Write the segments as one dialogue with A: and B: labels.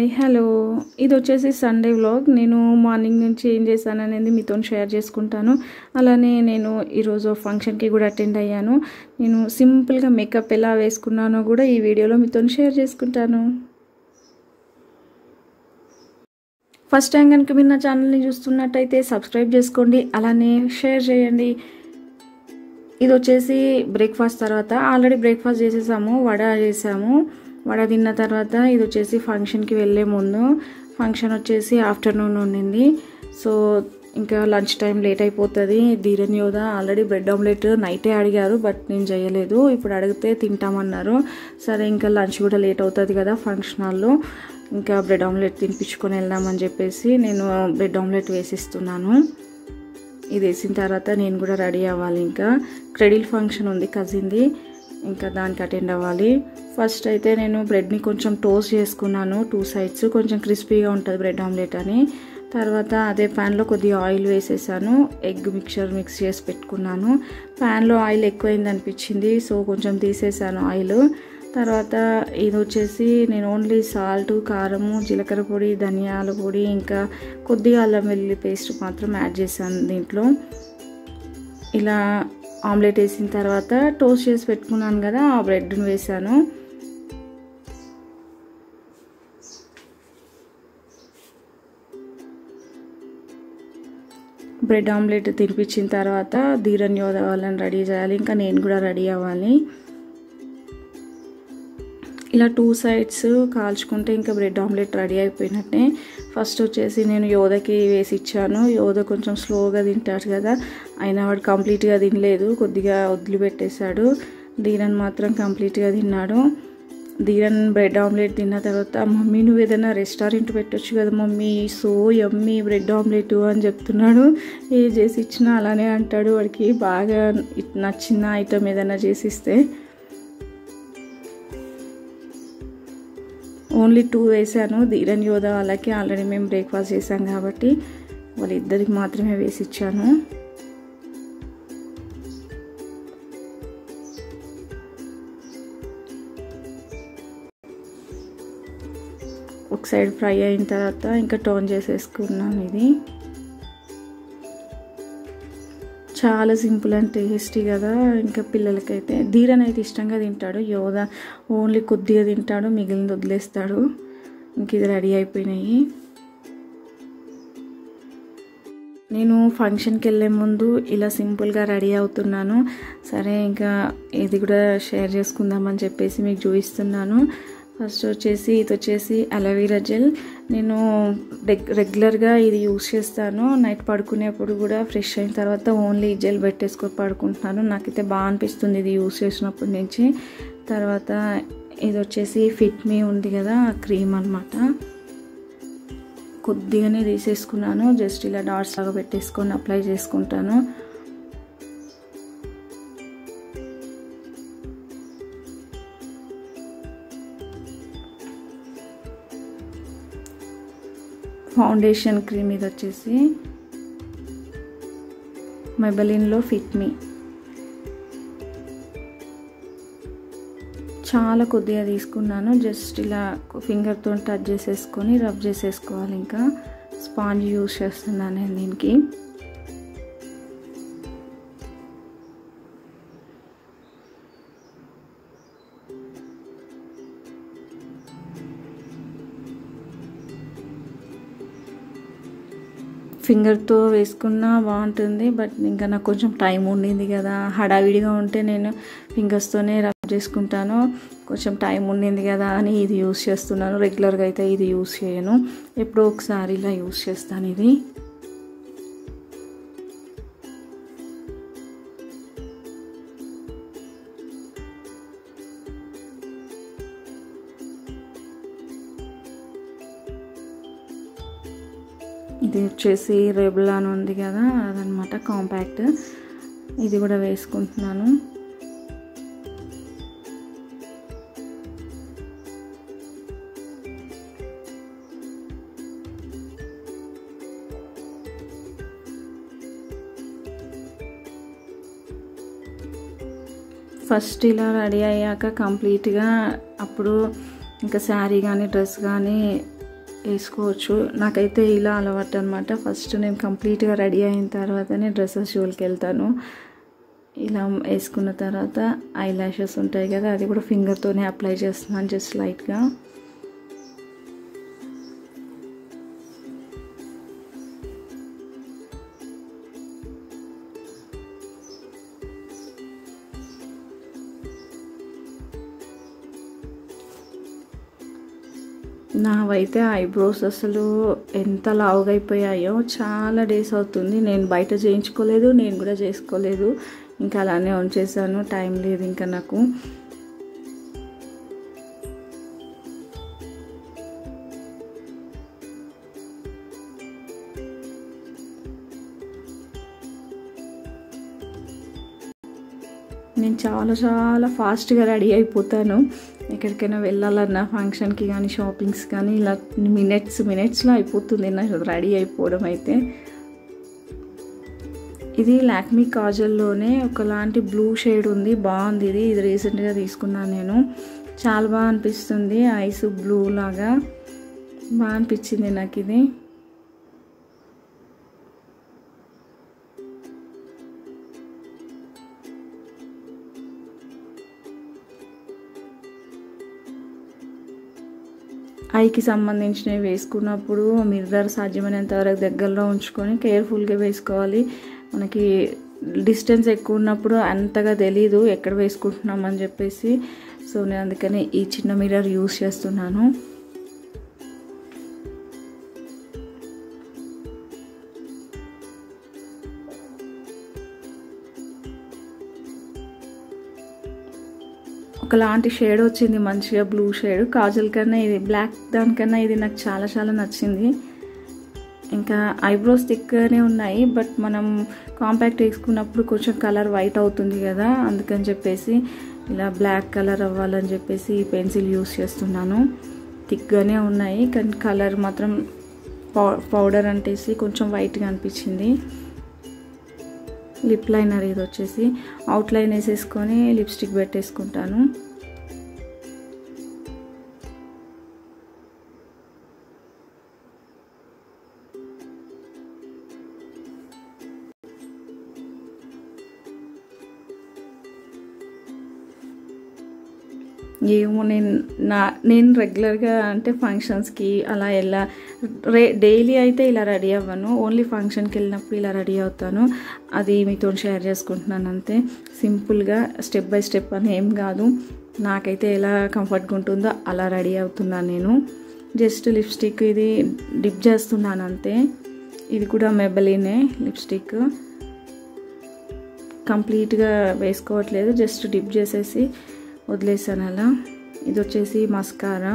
A: hi hello ఇది వచ్చేసి Sunday vlog నేను మార్నింగ్ నుంచి ఏం చేశాను అనేది మీతో షేర్ చేసుకుంటాను అలానే నేను ఈరోజు ఫంక్షన్కి కూడా అటెండ్ అయ్యాను నేను సింపుల్గా మేకప్ ఎలా వేసుకున్నానో కూడా ఈ వీడియోలో మీతో షేర్ చేసుకుంటాను ఫస్ట్ టైం కనుక మీరు నా ఛానల్ని చూస్తున్నట్టయితే సబ్స్క్రైబ్ చేసుకోండి అలానే షేర్ చేయండి ఇది వచ్చేసి బ్రేక్ఫాస్ట్ తర్వాత ఆల్రెడీ బ్రేక్ఫాస్ట్ చేసేసాము వడ చేసాము వడ తిన్న తర్వాత ఇది వచ్చేసి ఫంక్షన్కి వెళ్ళే ముందు ఫంక్షన్ వచ్చేసి ఆఫ్టర్నూన్ ఉండింది సో ఇంకా లంచ్ టైం లేట్ అయిపోతుంది ధీరన్ యోధ ఆల్రెడీ బ్రెడ్ ఆమ్లెట్ నైటే అడిగారు బట్ నేను చేయలేదు ఇప్పుడు అడిగితే తింటామన్నారు సరే ఇంకా లంచ్ కూడా లేట్ అవుతుంది కదా ఫంక్షన్ హాల్లో ఇంకా బ్రెడ్ ఆమ్లెట్ తినిపించుకొని వెళ్దామని చెప్పేసి నేను బ్రెడ్ ఆమ్లెట్ వేసిస్తున్నాను ఇది వేసిన తర్వాత నేను కూడా రెడీ అవ్వాలి ఇంకా క్రెడిల్ ఫంక్షన్ ఉంది కజిన్ది ఇంకా దానికి అటెండ్ అవ్వాలి ఫస్ట్ అయితే నేను బ్రెడ్ని కొంచెం టోస్ట్ చేసుకున్నాను టూ సైడ్స్ కొంచెం క్రిస్పీగా ఉంటుంది బ్రెడ్ ఆమ్లెట్ అని తర్వాత అదే ప్యాన్లో కొద్దిగా ఆయిల్ వేసేసాను ఎగ్ మిక్చర్ మిక్స్ చేసి పెట్టుకున్నాను ప్యాన్లో ఆయిల్ ఎక్కువైంది అనిపించింది సో కొంచెం తీసేసాను ఆయిల్ తర్వాత ఇది వచ్చేసి నేను ఓన్లీ సాల్ట్ కారము జీలకర్ర పొడి ధనియాల పొడి ఇంకా కొద్దిగా అల్లం వెల్లుల్లి పేస్ట్ మాత్రం యాడ్ చేశాను దీంట్లో ఇలా ఆమ్లెట్ వేసిన తర్వాత టోస్ట్ చేసి పెట్టుకున్నాను కదా ఆ బ్రెడ్ని వేసాను బ్రెడ్ ఆమ్లెట్ తినిపించిన తర్వాత ధీరన్ యోధ వాళ్ళని రెడీ చేయాలి ఇంకా నేను కూడా రెడీ అవ్వాలి ఇలా టూ సైడ్స్ కాల్చుకుంటే ఇంకా బ్రెడ్ ఆమ్లెట్ రెడీ అయిపోయినట్టే ఫస్ట్ వచ్చేసి నేను యోధకి వేసి ఇచ్చాను యోధ కొంచెం స్లోగా తింటాడు కదా అయినా వాడు కంప్లీట్గా తినలేదు కొద్దిగా వదిలిపెట్టేశాడు ధీరన్ మాత్రం కంప్లీట్గా తిన్నాడు ధీరన్ బ్రెడ్ ఆమ్లెట్ తిన్న తర్వాత మమ్మీ నువ్వు ఏదైనా రెస్టారెంట్ పెట్టొచ్చు కదా mummy so yummy bread omelette అని చెప్తున్నాడు ఏ చేసి ఇచ్చినా అలానే అంటాడు వాడికి బాగా నచ్చిన ఐటమ్ ఏదైనా చేసిస్తే ఓన్లీ టూ వేసాను ధీరన్ యోధ వాళ్ళకి ఆల్రెడీ మేము బ్రేక్ఫాస్ట్ చేసాం కాబట్టి వాళ్ళిద్దరికి మాత్రమే వేసి ఇచ్చాను ఒక సైడ్ ఫ్రై అయిన తర్వాత ఇంకా టర్న్ చేసేసుకున్నాను ఇది చాలా సింపుల్ అండ్ టేస్టీ కదా ఇంకా పిల్లలకైతే ధీరన్ అయితే ఇష్టంగా తింటాడు యోధ ఓన్లీ కొద్దిగా తింటాడు మిగిలింది వదిలేస్తాడు ఇంక ఇది రెడీ అయిపోయినాయి నేను ఫంక్షన్కి వెళ్ళే ముందు ఇలా సింపుల్గా రెడీ అవుతున్నాను సరే ఇంకా ఇది కూడా షేర్ చేసుకుందామని చెప్పేసి మీకు చూపిస్తున్నాను ఫస్ట్ వచ్చేసి ఇది వచ్చేసి అలోవీరా జెల్ నేను రెగ్యులర్గా ఇది యూస్ చేస్తాను నైట్ పడుకునేప్పుడు కూడా ఫ్రెష్ అయిన తర్వాత ఓన్లీ జెల్ పెట్టేసుకొని పడుకుంటున్నాను నాకైతే బాగా అనిపిస్తుంది ఇది యూస్ చేసినప్పటి నుంచి తర్వాత ఇది వచ్చేసి ఫిట్ మీ ఉంది కదా క్రీమ్ అనమాట కొద్దిగానే తీసేసుకున్నాను జస్ట్ ఇలా డాట్స్ లాగా పెట్టేసుకొని అప్లై చేసుకుంటాను ఫౌండేషన్ క్రీమ్ ఇది వచ్చేసి మెబలిన్లో ఫిట్ మీ చాలా కొద్దిగా తీసుకున్నాను జస్ట్ ఇలా ఫింగర్తో టచ్ చేసేసుకొని రబ్ చేసేసుకోవాలి ఇంకా స్పాంజ్ యూస్ చేస్తున్నాను నేను దీనికి ఫింగర్తో వేసుకున్నా బాగుంటుంది బట్ ఇంకా నాకు కొంచెం టైం ఉండింది కదా హడావిడిగా ఉంటే నేను ఫింగర్స్తోనే రబ్ చేసుకుంటాను కొంచెం టైం ఉండింది కదా అని ఇది యూస్ చేస్తున్నాను రెగ్యులర్గా అయితే ఇది యూస్ చేయను ఎప్పుడో ఒకసారి ఇలా యూస్ చేస్తాను ఇది ఇది వచ్చేసి రెబులాన్ ఉంది కదా అదనమాట కాంపాక్ట్ ఇది కూడా వేసుకుంటున్నాను ఫస్ట్ ఇలా రెడీ అయ్యాక కంప్లీట్గా అప్పుడు ఇంకా శారీ కానీ డ్రెస్ కానీ వేసుకోవచ్చు నాకైతే ఇలా అలవాటు అనమాట ఫస్ట్ నేను కంప్లీట్గా రెడీ అయిన తర్వాతనే డ్రెస్సెస్ షోల్కి వెళ్తాను ఇలా వేసుకున్న తర్వాత ఐ ల్యాషెస్ ఉంటాయి కదా అది కూడా ఫింగర్తోనే అప్లై చేస్తున్నాను జస్ట్ లైట్గా నావైతే ఐబ్రోస్ అసలు ఎంత లావుగా అయిపోయాయో చాలా డేస్ అవుతుంది నేను బయట చేయించుకోలేదు నేను కూడా చేసుకోలేదు ఇంకా అలానే ఉంచేసాను టైం లేదు ఇంకా నాకు నేను చాలా చాలా ఫాస్ట్గా రెడీ అయిపోతాను ఎక్కడికైనా వెళ్ళాలన్నా ఫంక్షన్కి కానీ షాపింగ్స్ కానీ ఇలా మినిట్స్ మినిట్స్లో అయిపోతుంది నాకు రెడీ అయిపోవడం అయితే ఇది లాక్మీ కాజల్లోనే ఒకలాంటి బ్లూ షేడ్ ఉంది బాగుంది ఇది ఇది రీసెంట్గా తీసుకున్నాను నేను చాలా బాగా అనిపిస్తుంది ఐస్ బ్లూ లాగా బాగా అనిపించింది నాకు ఇది ఐకి సంబంధించినవి వేసుకున్నప్పుడు మిర్రర్ సాధ్యమైనంత వరకు దగ్గరలో ఉంచుకొని కేర్ఫుల్గా వేసుకోవాలి మనకి డిస్టెన్స్ ఎక్కువ ఉన్నప్పుడు అంతగా తెలీదు ఎక్కడ వేసుకుంటున్నాం అని చెప్పేసి సో నేను అందుకని ఈ చిన్న మిర్రర్ యూస్ చేస్తున్నాను ఒకలాంటి షేడ్ వచ్చింది మంచిగా బ్లూ షేడ్ కాజల్ కన్నా ఇది బ్లాక్ దానికన్నా ఇది నాకు చాలా చాలా నచ్చింది ఇంకా ఐబ్రోస్ థిక్గానే ఉన్నాయి బట్ మనం కాంపాక్ట్ వేసుకున్నప్పుడు కొంచెం కలర్ వైట్ అవుతుంది కదా అందుకని చెప్పేసి ఇలా బ్లాక్ కలర్ అవ్వాలని చెప్పేసి ఈ పెన్సిల్ యూస్ చేస్తున్నాను థిక్గానే ఉన్నాయి కానీ కలర్ మాత్రం పౌడర్ అంటేసి కొంచెం వైట్గా అనిపించింది లిప్ లైనర్ ఇది వచ్చేసి అవుట్లైన్ వేసేసుకొని లిప్స్టిక్ పెట్టేసుకుంటాను ఏమో నేను నా నేను రెగ్యులర్గా అంటే ఫంక్షన్స్కి అలా ఎలా రే డైలీ అయితే ఇలా రెడీ అవ్వను ఓన్లీ ఫంక్షన్కి వెళ్ళినప్పుడు ఇలా రెడీ అవుతాను అది మీతో షేర్ చేసుకుంటున్నాను అంతే సింపుల్గా స్టెప్ బై స్టెప్ అని ఏం కాదు నాకైతే ఎలా కంఫర్ట్గా ఉంటుందో అలా రెడీ అవుతున్నాను నేను జస్ట్ లిప్స్టిక్ ఇది డిప్ చేస్తున్నాను అంతే ఇది కూడా మెబలీనే లిప్స్టిక్ కంప్లీట్గా వేసుకోవట్లేదు జస్ట్ డిప్ చేసేసి వదిలేసాను అలా ఇది వచ్చేసి మస్కారా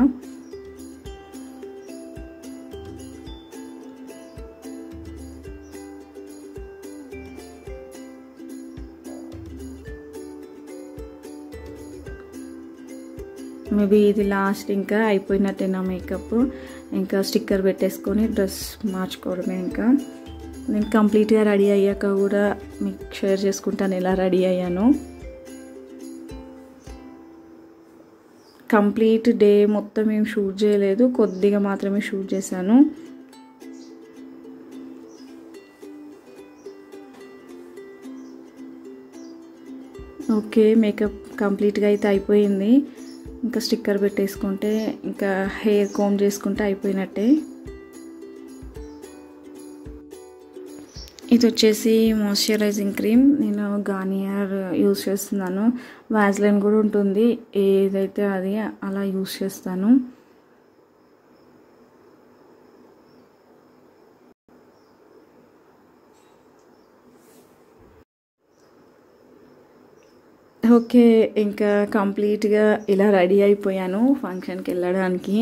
A: మేబీ ఇది లాస్ట్ ఇంకా అయిపోయినట్టే నా మేకప్ ఇంకా స్టిక్కర్ పెట్టేసుకొని డ్రెస్ మార్చుకోవడమే ఇంకా నేను కంప్లీట్గా రెడీ అయ్యాక కూడా మీకు షేర్ చేసుకుంటాను ఎలా రెడీ అయ్యాను కంప్లీట్ డే మొత్తం ఏం షూట్ చేయలేదు కొద్దిగా మాత్రమే షూట్ చేశాను ఓకే మేకప్ కంప్లీట్గా అయితే అయిపోయింది ఇంకా స్టిక్కర్ పెట్టేసుకుంటే ఇంకా హెయిర్ కోమ్ చేసుకుంటే అయిపోయినట్టే ఇది వచ్చేసి మాయిశ్చరైజింగ్ క్రీమ్ నేను గార్నియర్ యూస్ చేస్తున్నాను వ్యాజ్లైన్ కూడా ఉంటుంది ఏదైతే అది అలా యూస్ చేస్తాను ఓకే ఇంకా కంప్లీట్గా ఇలా రెడీ అయిపోయాను ఫంక్షన్కి వెళ్ళడానికి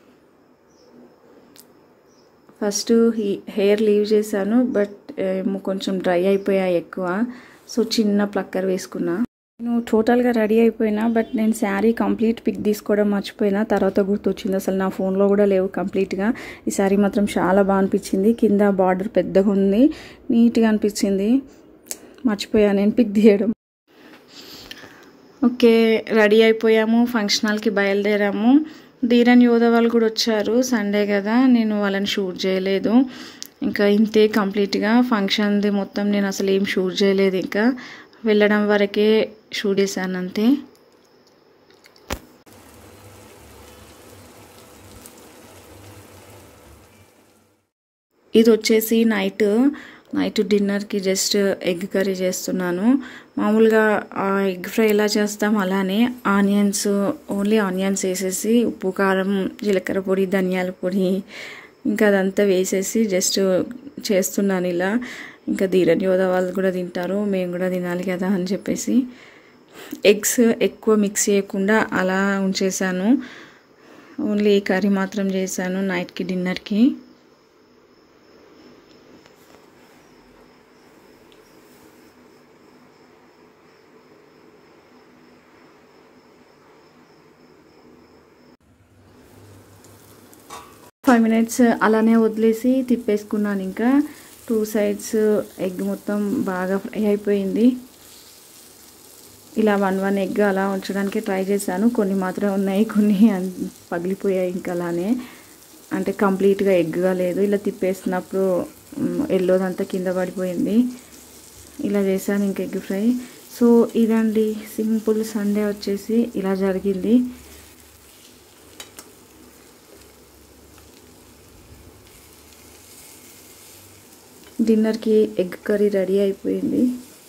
A: ఫస్ట్ హెయిర్ లీవ్ చేశాను బట్ ఏమో కొంచెం డ్రై అయిపోయాయి ఎక్కువ సో చిన్న ప్లక్కర్ వేసుకున్నా నేను టోటల్గా రెడీ అయిపోయినా బట్ నేను శారీ కంప్లీట్ పిక్ తీసుకోవడం మర్చిపోయినా తర్వాత గుర్తొచ్చింది అసలు నా ఫోన్లో కూడా లేవు కంప్లీట్గా ఈ శారీ మాత్రం చాలా బాగా అనిపించింది కింద బార్డర్ పెద్దగా ఉంది నీట్గా అనిపించింది మర్చిపోయా నేను పిక్ తీయడం ఓకే రెడీ అయిపోయాము ఫంక్షన్ హాల్కి బయలుదేరాము ధీరన్ యోధ వాళ్ళు కూడా వచ్చారు సండే కదా నేను వాళ్ళని షూట్ చేయలేదు ఇంకా ఇంతే కంప్లీట్గా ఫంక్షన్ది మొత్తం నేను అసలు ఏం షూట్ చేయలేదు ఇంకా వెళ్ళడం వరకే షూట్ చేశాను అంతే ఇది వచ్చేసి నైట్ నైట్ డిన్నర్కి జస్ట్ ఎగ్ కర్రీ చేస్తున్నాను మామూలుగా ఆ ఎగ్ ఫ్రై ఎలా చేస్తాం అలానే ఆనియన్స్ ఓన్లీ ఆనియన్స్ వేసేసి ఉప్పు కారం జీలకర్ర పొడి ధనియాల పొడి ఇంకా అదంతా వేసేసి జస్ట్ చేస్తున్నాను ఇలా ఇంకా ధీరన్ యోధ వాళ్ళు కూడా తింటారు మేము కూడా తినాలి కదా అని చెప్పేసి ఎగ్స్ ఎక్కువ మిక్స్ చేయకుండా అలా ఉంచేసాను ఓన్లీ కర్రీ మాత్రం చేశాను నైట్కి డిన్నర్కి ఫైవ్ మినిట్స్ అలానే వదిలేసి తిప్పేసుకున్నాను ఇంకా టూ సైడ్స్ ఎగ్ మొత్తం బాగా ఫ్రై అయిపోయింది ఇలా వన్ వన్ ఎగ్ అలా ఉంచడానికి ట్రై చేశాను కొన్ని మాత్రం ఉన్నాయి కొన్ని పగిలిపోయాయి ఇంకా అలానే అంటే కంప్లీట్గా ఎగ్గా లేదు ఇలా తిప్పేసినప్పుడు ఎల్లోదంతా కింద పడిపోయింది ఇలా చేశాను ఇంక ఎగ్ ఫ్రై సో ఇదండి సింపుల్ సండే వచ్చేసి ఇలా జరిగింది డిన్నర్కి ఎగ్ కర్రీ రెడీ అయిపోయింది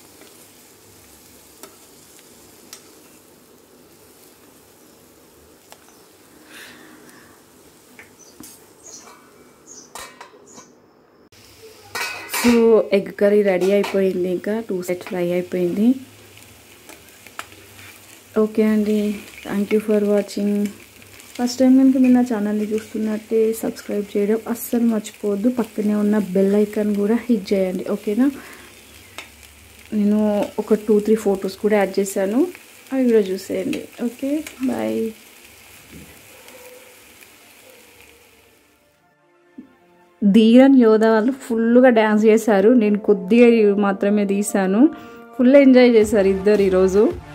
A: సో ఎగ్ కర్రీ రెడీ అయిపోయింది ఇంకా టూ సెట్ ఫ్రై అయిపోయింది ఓకే అండి thank you for watching first time కనుక మీరు నా ఛానల్ని చూస్తున్నట్టే సబ్స్క్రైబ్ చేయడం అస్సలు మర్చిపోవద్దు పక్కనే ఉన్న బెల్ ఐకాన్ కూడా హిట్ చేయండి ఓకేనా నేను ఒక టూ త్రీ ఫొటోస్ కూడా యాడ్ చేశాను అవి కూడా చూసేయండి ఓకే బాయ్ ధీరన్ యోధ వాళ్ళు ఫుల్గా డ్యాన్స్ చేశారు నేను కొద్దిగా మాత్రమే తీశాను ఫుల్ ఎంజాయ్ చేశారు ఇద్దరు ఈరోజు